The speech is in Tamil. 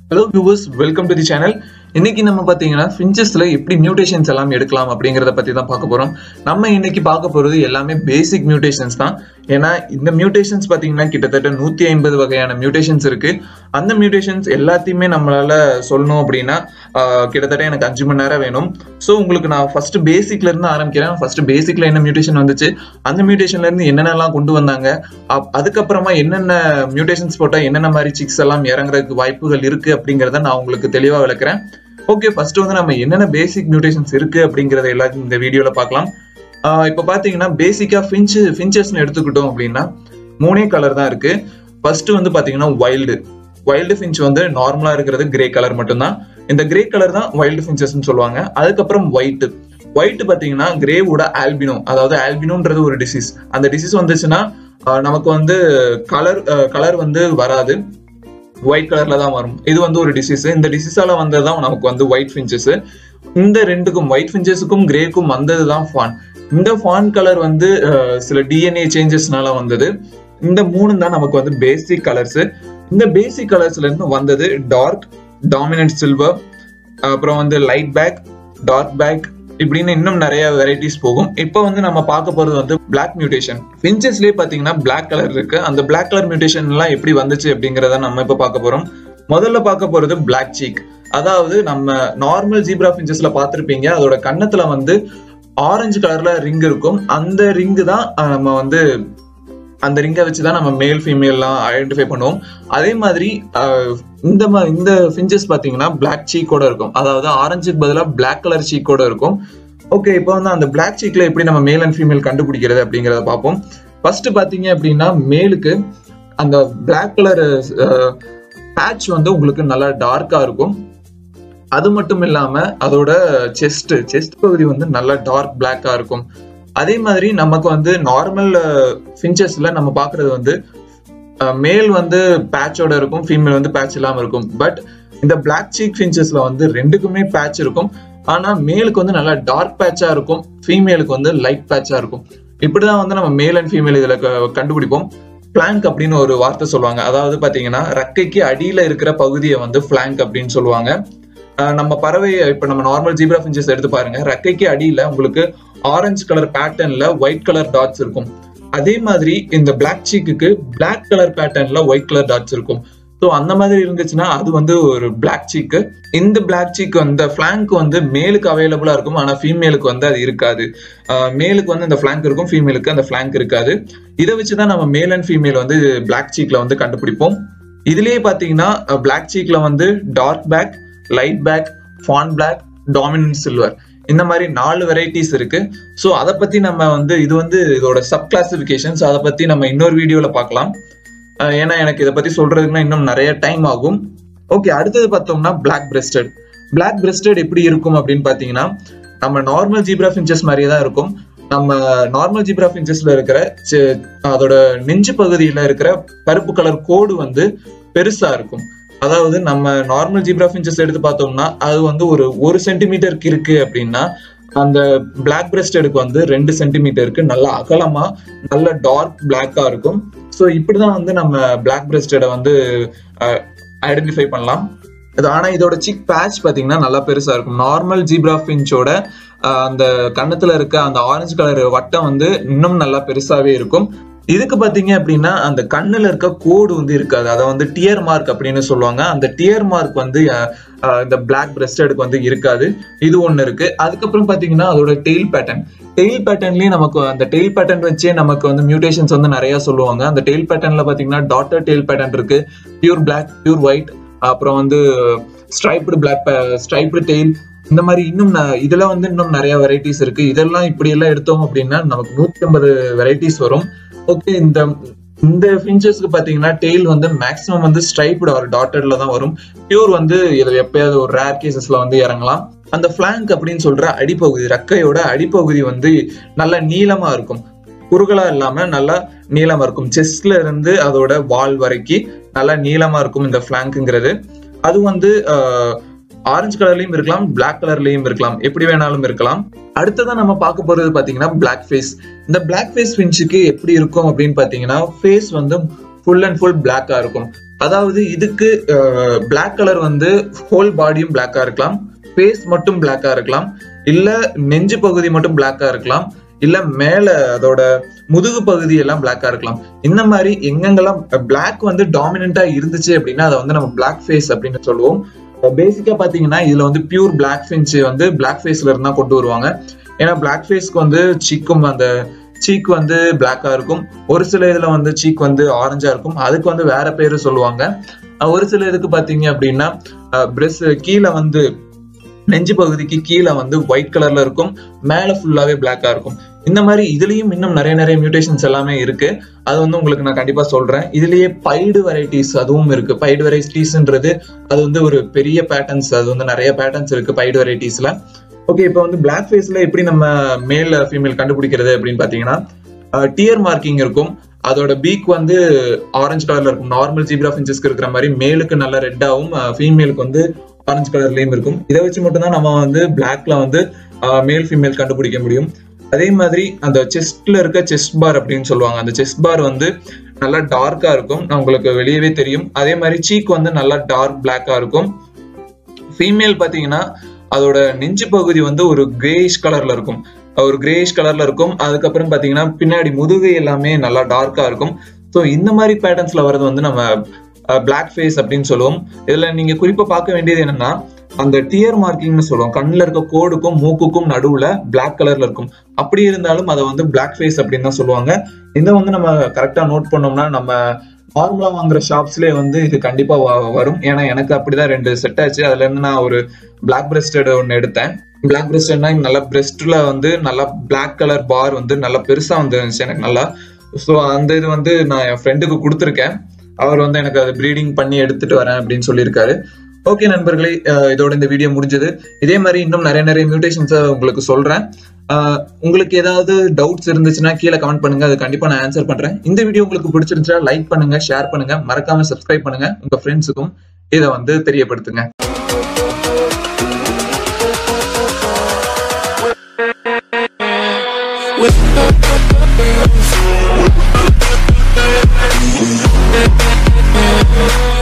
hello viewers welcome to the channel இன்னைக்கு நம்ம பார்த்தீங்கன்னா ஃபின்ச்சஸ்ல எப்படி மியூட்டேஷன்ஸ் எல்லாம் எடுக்கலாம் அப்படிங்கிறத பத்தி தான் பார்க்க போறோம் நம்ம இன்னைக்கு பார்க்க போறது எல்லாமே பேசிக் மியூட்டேஷன்ஸ் தான் ஏன்னா இந்த மியூட்டேஷன்ஸ் பார்த்தீங்கன்னா கிட்டத்தட்ட நூத்தி ஐம்பது வகையான மியூட்டேஷன்ஸ் இருக்கு அந்த மியூட்டேஷன்ஸ் எல்லாத்தையுமே நம்மளால சொல்லணும் அப்படின்னா ஆஹ், கிட்டத்தட்ட எனக்கு அஞ்சு மணி நேரம் வேணும் ஸோ உங்களுக்கு நான் ஃபர்ஸ்ட் பேசிக்ல இருந்து ஆரம்பிக்கிறேன் ஃபர்ஸ்ட் பேசிக்ல என்ன மியூட்டேஷன் வந்துச்சு அந்த மியூட்டேஷன்ல இருந்து என்னென்னலாம் கொண்டு வந்தாங்க அப்- அதுக்கப்புறமா என்னென்ன மியூட்டேஷன்ஸ் போட்டா என்னென்ன மாதிரி சிக்ஸ் எல்லாம் இறங்குறதுக்கு வாய்ப்புகள் இருக்கு அப்படிங்கறத நான் உங்களுக்கு தெளிவா விளக்குறேன் ஓகே ஃபர்ஸ்ட் வந்து நம்ம என்னென்ன பேசிக் மியூட்டேஷன்ஸ் இருக்கு அப்படிங்கறத எல்லாத்தையும் இந்த வீடியோல பார்க்கலாம் ஆஹ் இப்போ பாத்தீங்கன்னா பேசிக்கா ஃபின்ச் ஃபின்ச்சஸ்னு எடுத்துக்கிட்டோம் அப்படின்னா மூணே கலர் தான் இருக்கு ஃபர்ஸ்ட் வந்து பாத்தீங்கன்னா வைல்டு வைல்டு ஃபின்ச் வந்து நார்மலா இருக்கிறது கிரே கலர் மட்டும்தான் இந்த கிரே கலர் தான் வைல்டு ஃபின்ச்சஸ்னு சொல்லுவாங்க அதுக்கப்புறம் ஒயிட் ஒயிட் பாத்தீங்கன்னா கிரேவோட ஆல்பினோ அதாவது ஆல்பினோன்றது ஒரு டிசீஸ் அந்த டிசீஸ் வந்துச்சுன்னா ஆஹ் நமக்கு வந்து கலர் கலர் வந்து வராது ஒயிட் கலர்ல தான் வரும் இது வந்து ஒரு டிசீஸ் இந்த டிசீஸால வந்ததுதான் நமக்கு வந்து ஒயிட் ஃபின்ச்சஸ் இந்த ரெண்டுக்கும் ஒயிட் ஃபின்ச்சஸுக்கும் கிரேக்கும் வந்தது தான் ஃபான் இந்த ஃபான் கலர் வந்து அஹ், சில டிஎன்ஏ சேஞ்சஸ்னால வந்தது இந்த மூணு தான் நமக்கு வந்து பேசிக் கலர்ஸ் இந்த பேசிக் கலர்ஸ்ல இருந்து வந்தது டார்க் டாமினன்ட் சில்வர் அப்புறம் வந்து லைட் பேக் டார்க் பேக் இப்படின்னு இன்னும் நிறைய வெரைட்டிஸ் போகும் இப்போ வந்து நம்ம பார்க்க போறது வந்து Black மியூட்டேஷன் ஃபின்ச்சஸ்லயே பாத்தீங்கன்னா Black கலர் இருக்கு அந்த Black கலர் மியூட்டேஷன் எல்லாம் எப்படி வந்துச்சு அப்படிங்கறத நம்ம இப்ப பார்க்க போறோம் முதல்ல பார்க்க போறது Black cheek அதாவது நம்ம நார்மல் ஜீப்ரா ஃபின்ச்சஸ்ல பார்த்திருப்பீங்க அதோட கன்னத்துல வந்து ஆரஞ்சு கலர்ல ரிங் இருக்கும் அந்த ரிங்கு தான் அஹ், நம்ம வந்து அந்த ரிங்கை வச்சு தான் நம்ம மேல் ஃபீமேல்லாம் ஐடென்டிஃபை பண்ணுவோம் அதே மாதிரி அஹ், இந்த மா- இந்த ஃபிஞ்சஸ் பாத்தீங்கன்னா Black சீக்கோட இருக்கும் அதாவது ஆரஞ்சுக்கு பதிலாக Black கலர் சீக்கோட இருக்கும் ஓகே இப்போ வந்து அந்த Black சீக்ல எப்படி நம்ம மேல் அண்ட் ஃபீமேல் கண்டுபிடிக்கிறது அப்படிங்கறத பார்ப்போம் ஃபர்ஸ்ட் பாத்தீங்க அப்படின்னா மேலுக்கு அந்த Black கலர் பேட்ச் வந்து உங்களுக்கு நல்லா டார்க்கா இருக்கும் அது மட்டும் இல்லாம அதோட செஸ்ட் செஸ்ட் பகுதி வந்து நல்லா டார்க் பிளாக்கா இருக்கும் அதே மாதிரி நமக்கு வந்து நார்மல் ஃபின்ச்சஸ்ல நம்ம பாக்குறது வந்து மேல் வந்து பேட்சோட இருக்கும் ஃபீமேல் வந்து பேட்ச் இல்லாம இருக்கும் பட் இந்த Black சீக் ஃபின்ச்சஸ்ல வந்து ரெண்டுக்குமே பேட்ச் இருக்கும் ஆனா மேலுக்கு வந்து நல்லா டார்க் பேட்சா இருக்கும் ஃபீமேலுக்கு வந்து லைட் பேட்சா இருக்கும் இப்படிதான் வந்து நம்ம மேல் அண்ட் ஃபீமேல் இதுல க- கண்டுபிடிப்போம் பிளாங்க் அப்படின்னு ஒரு வார்த்தை சொல்லுவாங்க அதாவது பாத்தீங்கன்னா ரெக்கைக்கு அடியில இருக்கிற பகுதியை வந்து பிளாங்க் அப்படின்னு சொல்லுவாங்க அஹ் நம்ம பறவை இப்ப நம்ம நார்மல் ஜீப்ரா ஃபின்ச்சஸ் எடுத்து பாருங்க ரெக்கைக்கு அடியில உங்களுக்கு ஆரஞ்சு கலர் பேட்டர்ன்ல ஒயிட் கலர் டாட்ஸ் இருக்கும் அதே மாதிரி இந்த Black சீக்குக்கு Black கலர் பேட்டர்ன்ல ஒயிட் கலர் டாட்ஸ் இருக்கும் ஸோ அந்த மாதிரி இருந்துச்சுன்னா அது வந்து ஒரு Black சீக்கு இந்த Black சீக் அந்த ஃபிளாங்க் வந்து மேலுக்கு அவைலபிளா இருக்கும் ஆனா ஃபீமேலுக்கு வந்து அது இருக்காது அஹ் மேலுக்கு வந்து அந்த ஃபிளாங்க் இருக்கும் ஃபீமேலுக்கு அந்த ஃபிளாங்க் இருக்காது இதை வச்சுதான் நம்ம மேல் அண்ட் ஃபீமேல் வந்து Black சீக்ல வந்து கண்டுபிடிப்போம் இதுலயே பாத்தீங்கன்னா Black சீக்ல வந்து dark back light back fawn black dominant silver இந்த மாதிரி நாலு வெரைட்டிஸ் இருக்கு ஸோ அதை பத்தி நம்ம வந்து இது வந்து இதோட சப் கிளாசிபிகேஷன்ஸ் அதை பத்தி நம்ம இன்னொரு வீடியோல பார்க்கலாம் அஹ் ஏன்னா எனக்கு இதை பத்தி சொல்றதுக்குன்னா இன்னும் நிறைய டைம் ஆகும் ஓகே அடுத்தது பார்த்தோம்னா பிளாக் பிரஸ்டட் பிளாக் பிரஸ்டட் எப்படி இருக்கும் அப்படின்னு பாத்தீங்கன்னா நம்ம நார்மல் ஜீப்ரா ஃபின்ச்சஸ் மாதிரியே தான் இருக்கும் நம்ம நார்மல் ஜீப்ரா ஃபின்ச்சஸ்ல இருக்கிற சி- அதோட நெஞ்சு பகுதியில இருக்கிற கருப்பு கலர் கோடு வந்து பெருசா இருக்கும் அதாவது நம்ம நார்மல் ஜீப்ரா ஃபின்ச்சஸ் எடுத்து பார்த்தோம்னா அது வந்து ஒரு ஒரு சென்டிமீட்டருக்கு இருக்கு அப்படின்னா அந்த பிளாக் பிரஸ்டடுக்கு வந்து ரெண்டு சென்டிமீட்டருக்கு நல்லா அகலமா நல்ல டார்க் பிளாக்கா இருக்கும் ஸோ இப்படிதான் வந்து நம்ம பிளாக் பிரஸ்டடை வந்து ஐடென்டிஃபை பண்ணலாம் இது ஆனா இதோட சிக் பேட்ச் பாத்தீங்கன்னா நல்லா பெருசா இருக்கும் நார்மல் ஜீப்ரா ஃபின்ச்சோட அந்த கன்னத்துல இருக்க அந்த ஆரஞ்சு கலர் வட்டம் வந்து இன்னும் நல்லா பெருசாவே இருக்கும் இதுக்கு பாத்தீங்க அப்படின்னா அந்த கண்ணுல இருக்க கோடு வந்து இருக்காது அதை வந்து டியர் மார்க் அப்படின்னு சொல்லுவாங்க அந்த டியர் மார்க் வந்து அஹ், அஹ், இந்த பிளாக் பிரஸ்டடுக்கு வந்து இருக்காது இது ஒண்ணு இருக்கு அதுக்கப்புறம் பாத்தீங்கன்னா அதோட டெய்ல் பேட்டர்ன் டெய்ல் பேட்டர்ன்லயே நமக்கு அந்த டெய்ல் பேட்டர்ன் வச்சே நமக்கு வந்து மியூட்டேஷன்ஸ் வந்து நிறைய சொல்லுவாங்க அந்த டெய்ல் பேட்டர்ன்ல பாத்தீங்கன்னா டாட்டர் டெய்ல் பேட்டர்ன் இருக்கு பியூர் Black பியூர் ஒயிட் அப்புறம் வந்து ஸ்ட்ரைப்டு பிளாக் ஸ்ட்ரைப்டு டெய்ல் இந்த மாதிரி இன்னும் ந- இதுல வந்து இன்னும் நிறைய வெரைட்டிஸ் இருக்கு இதெல்லாம் இப்படி எல்லாம் எடுத்தோம் அப்படின்னா நமக்கு நூத்தி ஐம்பது வெரைட்டிஸ் வரும் ஓகே இந்த இந்த ஃபின்ச்சஸ்க்கு பாத்தீங்கன்னா டெய்ல் வந்து மேக்ஸிமம் வந்து ஸ்ட்ரைப்டு ஒரு டாட்டர்ல தான் வரும் பியூர் வந்து இது எப்பயாவது ஒரு ரேர் கேசஸ்ல வந்து இறங்கலாம் அந்த ஃபிளாங்க் அப்படின்னு சொல்ற அடிப்பகுதி ரெக்கையோட அடிப்பகுதி வந்து நல்ல நீளமா இருக்கும் குறுகலா இல்லாம நல்லா நீளமா இருக்கும் செஸ்ட்ல இருந்து அதோட வால் வரைக்கும் நல்லா நீளமா இருக்கும் இந்த ஃபிளாங்க்ங்கிறது அது வந்து ஆரஞ்சு கலர்லயும் இருக்கலாம் Black கலர்லயும் இருக்கலாம் எப்படி வேணாலும் இருக்கலாம் அடுத்ததா நம்ம பார்க்க போறது பாத்தீங்கன்னா Black ஃபேஸ் இந்த Black ஃபேஸ் ஃபின்ச்சுக்கு எப்படி இருக்கும் அப்படின்னு பாத்தீங்கன்னா ஃபேஸ் வந்து ஃபுல் அண்ட் ஃபுல் பிளாக்கா இருக்கும் அதாவது இதுக்கு பிளாக் கலர் வந்து ஹோல் பாடியும் பிளாக்கா இருக்கலாம் ஃபேஸ் மட்டும் பிளாக்கா இருக்கலாம் இல்ல நெஞ்சு பகுதி மட்டும் பிளாக்கா இருக்கலாம் இல்ல மேல அதோட முதுகு பகுதி எல்லாம் பிளாக்கா இருக்கலாம் இந்த மாதிரி எங்கெங்கெல்லாம் பிளாக் வந்து டாமினண்டா இருந்துச்சு அப்படின்னா அதை வந்து நம்ம பிளாக் ஃபேஸ் அப்படின்னு சொல்லுவோம் பேசிக்கா பாத்தீங்கன்னா இதுல வந்து பியூர் பிளாக் ஃபின்ச் வந்து பிளாக் ஃபேஸ்ல இருந்தா கொண்டு வருவாங்க ஏன்னா பிளாக் ஃபேஸ்க்கு வந்து சீக்கும் அந்த சீக் வந்து பிளாக்கா இருக்கும் ஒரு சில இதுல வந்து சீக் வந்து ஆரஞ்சா இருக்கும் அதுக்கு வந்து வேற பேரு சொல்லுவாங்க ஒரு சில இதுக்கு பாத்தீங்க அப்படின்னா பிரஸ் கீழே வந்து நெஞ்சு பகுதிக்கு கீழே வந்து ஒயிட் கலர்ல இருக்கும் மேல ஃபுல்லாவே பிளாக்கா இருக்கும் இந்த மாதிரி இதுலயும் இன்னும் நிறைய நிறைய மியூட்டேஷன்ஸ் எல்லாமே இருக்கு அது வந்து உங்களுக்கு நான் கண்டிப்பா சொல்றேன் இதுலயே பைடு வெரைட்டிஸ் அதுவும் இருக்கு பைடு வெரைட்டிஸ்ன்றது அது வந்து ஒரு பெரிய பேட்டர்ன்ஸ் அது வந்து நிறைய பேட்டர்ன்ஸ் இருக்கு பைடு வெரைட்டிஸ்ல ஓகே இப்போ வந்து பிளாக் ஃபேஸ்ல எப்படி நம்ம மேல் ஃபீமேல் கண்டுபிடிக்கிறது அப்படின்னு பாத்தீங்கன்னா டியர் மார்க்கிங் இருக்கும் அதோட பீக் வந்து ஆரஞ்சு கலர்ல இருக்கும் நார்மல் ஜீப்ரா ஃபின்ச்சஸ்க்கு இருக்கிற மாதிரி மேலுக்கு நல்ல ரெட்டாவும் ஃபீமேலுக்கு வந்து ஆரஞ்சு கலர்லயும் இருக்கும் இதை வச்சு மட்டும் தான் நம்ம வந்து பிளாக்ல வந்து மேல் ஃபீமேல் கண்டுபிடிக்க முடியும் அதே மாதிரி அந்த செஸ்ட்ல இருக்க செஸ்ட் பார் அப்படின்னு சொல்லுவாங்க அந்த செஸ்ட் பார் வந்து நல்லா டார்க்கா இருக்கும் உங்களுக்கு வெளியவே தெரியும் அதே மாதிரி சீக் வந்து நல்லா டார்க் பிளாக்கா இருக்கும் ஃபீமேல் பாத்தீங்கன்னா அதோட நெஞ்சு பகுதி வந்து ஒரு கிரேஷ் கலர்ல இருக்கும் ஒரு கிரேஷ் கலர்ல இருக்கும் அதுக்கப்புறம் பாத்தீங்கன்னா பின்னாடி முதுகு எல்லாமே நல்லா டார்க்கா இருக்கும் ஸோ இந்த மாதிரி பேட்டர்ன்ஸ்ல வர்றது வந்து நம்ம பிளாக் ஃபேஸ் அப்படின்னு சொல்லுவோம் இதுல நீங்க குறிப்பா பார்க்க வேண்டியது என்னன்னா அந்த டியர் மார்க்கிங்னு சொல்லுவோம் கண்ணுல இருக்க கோடுக்கும் மூக்குக்கும் நடுவுல பிளாக் கலர்ல இருக்கும் அப்படி இருந்தாலும் அதை வந்து பிளாக் ஃபேஸ் அப்படின்னு தான் சொல்லுவாங்க இதை வந்து நம்ம கரெக்டா நோட் பண்ணோம்னா நம்ம நார்மலா வாங்குற ஷாப்ஸ்லயே வந்து இது கண்டிப்பா வரும் ஏன்னா எனக்கு அப்படிதான் ரெண்டு செட் ஆச்சு அதுல இருந்து நான் ஒரு பிளாக் பிரஸ்டட் ஒன்னு எடுத்தேன் பிளாக் பிரஸ்டட்னா நல்லா பிரஸ்ட்ல வந்து நல்லா பிளாக் கலர் பார் வந்து நல்லா பெருசா வந்துருந்துச்சு எனக்கு நல்லா ஸோ அந்த இது வந்து நான் என் ஃப்ரெண்டுக்கு கொடுத்துருக்கேன் அவர் வந்து எனக்கு அது ப்ரீடிங் பண்ணி எடுத்துட்டு வரேன் அப்படின்னு சொல்லியிருக்காரு ஓகே நண்பர்களே இதோட இந்த வீடியோ முடிஞ்சது இதே மாதிரி இன்னும் நிறைய நிறைய மியூட்டேஷன்ஸை உங்களுக்கு சொல்றேன் உங்களுக்கு ஏதாவது டவுட்ஸ் இருந்துச்சுன்னா கீழே கமெண்ட் பண்ணுங்க அது கண்டிப்பா நான் ஆன்சர் பண்றேன் இந்த வீடியோ உங்களுக்கு பிடிச்சிருந்துச்சா லைக் பண்ணுங்க ஷேர் பண்ணுங்க மறக்காம சப்ஸ்கிரைப் பண்ணுங்க உங்க ஃப்ரெண்ட்ஸுக்கும் இதை வந்து தெரியப்படுத்துங்க With